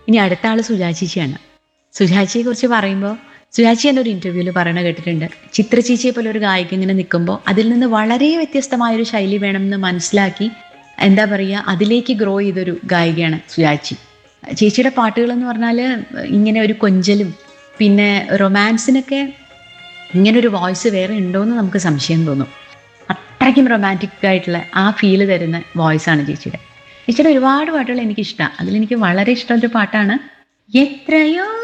ഇനി അടുത്ത ആള് സുജാചേച്ചിയാണ് സുജാച്ചിയെ കുറിച്ച് പറയുമ്പോൾ സുജാച്ചി എൻ്റെ ഒരു ഇന്റർവ്യൂവിൽ പറയണ കേട്ടിട്ടുണ്ട് ചിത്ര ചേച്ചിയെ പോലെ ഒരു ഗായിക ഇങ്ങനെ നിൽക്കുമ്പോൾ അതിൽ നിന്ന് വളരെ വ്യത്യസ്തമായൊരു ശൈലി വേണമെന്ന് മനസ്സിലാക്കി എന്താ പറയുക അതിലേക്ക് ഗ്രോ ചെയ്തൊരു ഗായികയാണ് സുജാച്ചി ചേച്ചിയുടെ പാട്ടുകൾ എന്ന് പറഞ്ഞാൽ ഇങ്ങനെ ഒരു കൊഞ്ചലും പിന്നെ റൊമാൻസിനൊക്കെ ഇങ്ങനെ ഒരു വോയിസ് വേറെ ഉണ്ടോ എന്ന് നമുക്ക് സംശയം തോന്നും അത്രയ്ക്കും റൊമാൻറ്റിക് ആയിട്ടുള്ള ആ ഫീല് തരുന്ന വോയിസ് ആണ് ചേച്ചിയുടെ ചേച്ചിയുടെ ഒരുപാട് പാട്ടുകൾ എനിക്കിഷ്ടമാണ് അതിലെനിക്ക് വളരെ ഇഷ്ടമുള്ളൊരു പാട്ടാണ് എത്രയോ